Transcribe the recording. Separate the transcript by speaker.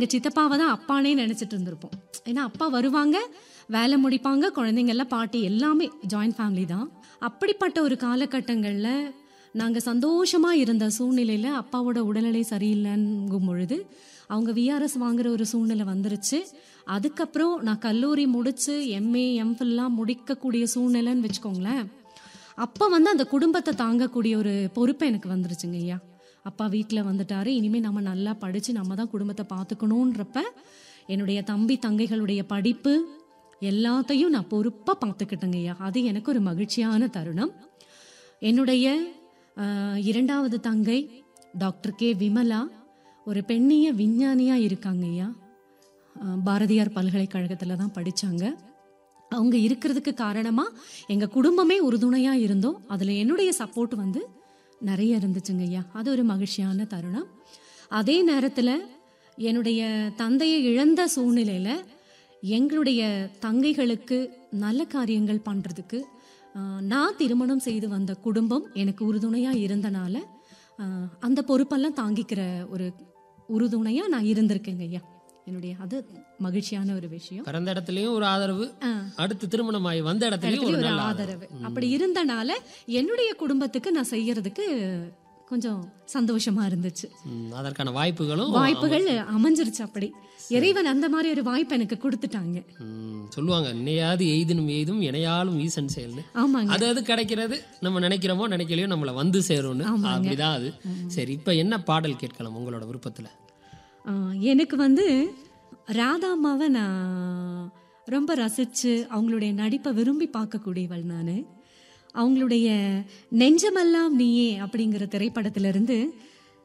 Speaker 1: எங்க சித்தப்பாவை தான் அப்பானே நினைச்சிட்டு இருந்திருப்போம் ஏன்னா அப்பா வருவாங்க வேலை முடிப்பாங்க குழந்தைங்க எல்லாம் பாட்டி எல்லாமே ஜாயிண்ட் ஃபேமிலி தான் அப்படிப்பட்ட ஒரு காலகட்டங்கள்ல நாங்க சந்தோஷமா இருந்த சூழ்நிலையில அப்பாவோட உடல்நிலை சரியில்லைங்கும் பொழுது அவங்க விஆர்எஸ் வாங்குற ஒரு சூழ்நிலை வந்துருச்சு அதுக்கப்புறம் நான் கல்லூரி முடிச்சு எம்ஏ எம்ஃபில்லாம் முடிக்கக்கூடிய சூழ்நிலைன்னு வச்சுக்கோங்களேன் அப்போ வந்து அந்த குடும்பத்தை தாங்கக்கூடிய ஒரு பொறுப்பு எனக்கு வந்துருச்சுங்க ஐயா அப்பா வீட்டில் வந்துட்டாரு இனிமே நம்ம நல்லா படிச்சு நம்ம தான் குடும்பத்தை பார்த்துக்கணுன்றப்ப என்னுடைய தம்பி தங்கைகளுடைய படிப்பு எல்லாத்தையும் நான் பொறுப்பாக பார்த்துக்கிட்டேங்க ஐயா அது எனக்கு ஒரு மகிழ்ச்சியான தருணம் என்னுடைய ஆஹ், இரண்டாவது தங்கை டாக்டர் கே விமலா ஒரு பெண்ணிய விஞ்ஞானியா இருக்காங்க ஐயா ஆஹ், பாரதியார் பல்கலைக்கழகத்தில் தான் படிச்சாங்க அவங்க இருக்கிறதுக்கு காரணமா எங்க குடும்பமே உறுதுணையா இருந்தோம் அதுல என்னுடைய சப்போர்ட் வந்து நிறைய இருந்துச்சுங்க ஐயா அது ஒரு மகிழ்ச்சியான தருணம் அதே நேரத்துல என்னுடைய தந்தையை இழந்த சூழ்நிலையில எங்களுடைய தங்கைகளுக்கு நல்ல காரியங்கள் பண்றதுக்கு ஆஹ், நான் திருமணம் செய்து வந்த குடும்பம் எனக்கு உறுதுணையா இருந்தனால ஆஹ், அந்த பொறுப்பெல்லாம் தாங்கிக்கிற ஒரு உறுதுணையா நான் இருந்திருக்கேங்க ஐயா என்னுடைய அது மகிழ்ச்சியான ஒரு விஷயம்
Speaker 2: பிறந்த இடத்துலயும் ஒரு ஆதரவு அடுத்து திருமணமாகி வந்த இடத்துலயும்
Speaker 1: இடத்துலயும்
Speaker 2: ஒரு
Speaker 1: ஒரு
Speaker 2: நல்ல
Speaker 1: ஆதரவு அப்படி இருந்தனால என்னுடைய குடும்பத்துக்கு நான் செய்யறதுக்கு கொஞ்சம் சந்தோஷமா இருந்துச்சு
Speaker 2: ம், அதற்கான வாய்ப்புகளும்
Speaker 1: வாய்ப்புகள் அமைஞ்சிருச்சு அப்படி இறைவன் அந்த மாதிரி ஒரு வாய்ப்பு எனக்கு கொடுத்துட்டாங்க
Speaker 2: ம், சொல்லுவாங்க இன்னையாவது எய்தினும் எய்தும் இணையாலும் ஈசன் செயல்னு
Speaker 1: ஆமாங்க
Speaker 2: அது அது கிடைக்கிறது நம்ம நினைக்கிறோமோ நினைக்கலையோ நம்மள வந்து சேரும்னு அப்படிதான் அது சரி இப்ப என்ன பாடல் கேட்கலாம் உங்களோட விருப்பத்துல
Speaker 1: ஆ, எனக்கு வந்து ராதா அம்மாவை நான் ரொம்ப ரசிச்சு அவங்களுடைய நடிப்பை விரும்பி பார்க்கக்கூடியவள் நான் அவங்களுடைய நெஞ்சமெல்லாம் நீயே அப்படிங்கிற திரைப்படத்திலிருந்து